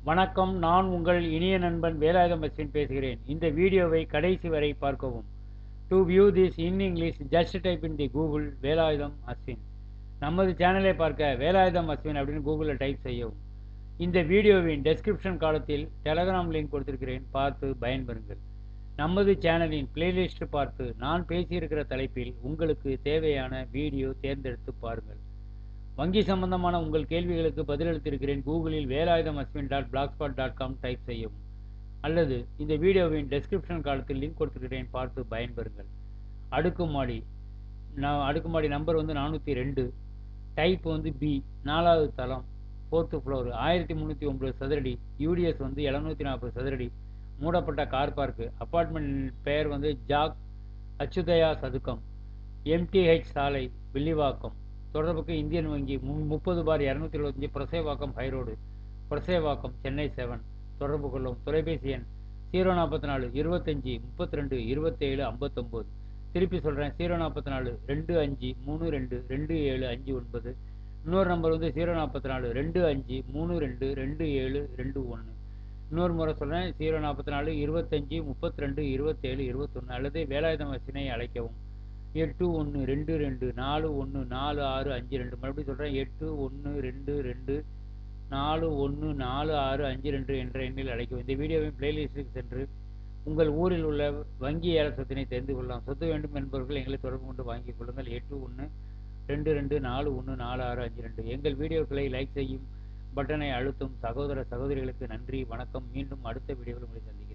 வணக்கம் நான் உங்கள் இனிய நண்பன் வேலாயுதம் அஸ்வின் பேசுகிறேன் இந்த வீடியோவை கடைசி வரை பார்க்கவும் to view this in English just type in the Google Velayutham Ashwin நமது சேனலை பார்க்க வேலாயுதம் அஸ்வின் அப்படின்னு கூகுளில் டைப் செய்யவும் இந்த வீடியோவின் டெஸ்கிரிப்ஷன் காலத்தில் டெலகிராம் லிங்க் கொடுத்திருக்கிறேன் பார்த்து பயன்பெறுங்கள் நமது சேனலின் பிளேலிஸ்ட் பார்த்து நான் பேசியிருக்கிற தலைப்பில் உங்களுக்கு தேவையான வீடியோ தேர்ந்தெடுத்து பாருங்கள் வங்கி சம்பந்தமான உங்கள் கேள்விகளுக்கு பதிலளித்திருக்கிறேன் கூகுளில் Velayutham Ashwin dot blogspot dot com type செய்யவும் அல்லது இந்த வீடியோவின் டெஸ்கிரிப்ஷன் காலத்தில் லிங்க் கொடுத்துருக்கிறேன் பார்த்து பயன்பெறுங்கள் அடுக்குமாடி நான் அடுக்குமாடி நம்பர் வந்து நானூற்றி ரெண்டு டைப் வந்து பி நாலாவது தளம் ஃபோர்த்து ஃப்ளோர் ஆயிரத்தி முந்நூற்றி ஒம்பது சதுரடி யூடிஎஸ் வந்து எழுநூற்றி நாற்பது சதுரடி மூடப்பட்ட கார் பார்க்கு அப்பார்ட்மெண்ட் பெயர் வந்து ஜாக் அச்சுதயா சதுக்கம் எம்டிஹெச் சாலை வில்லிவாக்கம் தொடர்புக்கு இந்தியன் வங்கி முன் முப்பது பார் இரநூத்தி எழுபத்தஞ்சு புரசேவாக்கம் ஹைரோடு புரசேவாக்கம் சென்னை செவன் தொடர்பு கொள்ளும் தொலைபேசி எண் ஜீரோ நாற்பத்தி நாலு இருபத்தஞ்சி முப்பத்தி ரெண்டு இருபத்தேழு ஐம்பத்தொம்போது திருப்பி சொல்கிறேன் ஜீரோ நாற்பத்தி நாலு ரெண்டு அஞ்சு மூணு ரெண்டு ரெண்டு ஏழு அஞ்சு ஒன்பது இன்னொரு நம்பர் வந்து ஜீரோ நாற்பத்தி நாலு ரெண்டு அஞ்சு மூணு ரெண்டு ரெண்டு ஏழு ரெண்டு ஒன்று இன்னொரு முறை சொல்கிறேன் ஜீரோ நாற்பத்தி நாலு இருபத்தஞ்சி முப்பத்தி ரெண்டு இருபத்தேழு இருபத்தொன்று அல்லது வேலாயுதம் வசினை அழைக்கவும் எட்டு ஒன்று ரெண்டு ரெண்டு நாலு ஒன்று நாலு ஆறு அஞ்சு ரெண்டு மறுபடியும் சொல்கிறேன் எட்டு ஒன்று ரெண்டு ரெண்டு நாலு ஒன்று நாலு ஆறு அஞ்சு ரெண்டு என்ற எண்ணில் அழைக்கவும் இந்த வீடியோவின் பிளேலிஸ்ட்டுக்கு சென்று உங்கள் ஊரில் உள்ள வங்கி ஏல சொத்தினை தெரிந்து கொள்ளலாம் சொத்து வேண்டும் என்பவர்கள் எங்களை தொடர்பு கொண்டு வாங்கிக் கொள்ளுங்கள் எட்டு ஒன்று ரெண்டு ரெண்டு நாலு ஒன்று நாலு ஆறு அஞ்சு ரெண்டு எங்கள் வீடியோக்களை லைக் செய்யும் பட்டனை அழுத்தும் சகோதர சகோதரிகளுக்கு நன்றி வணக்கம் மீண்டும் அடுத்த வீடியோவில் உங்களை சந்திக்கிறேன்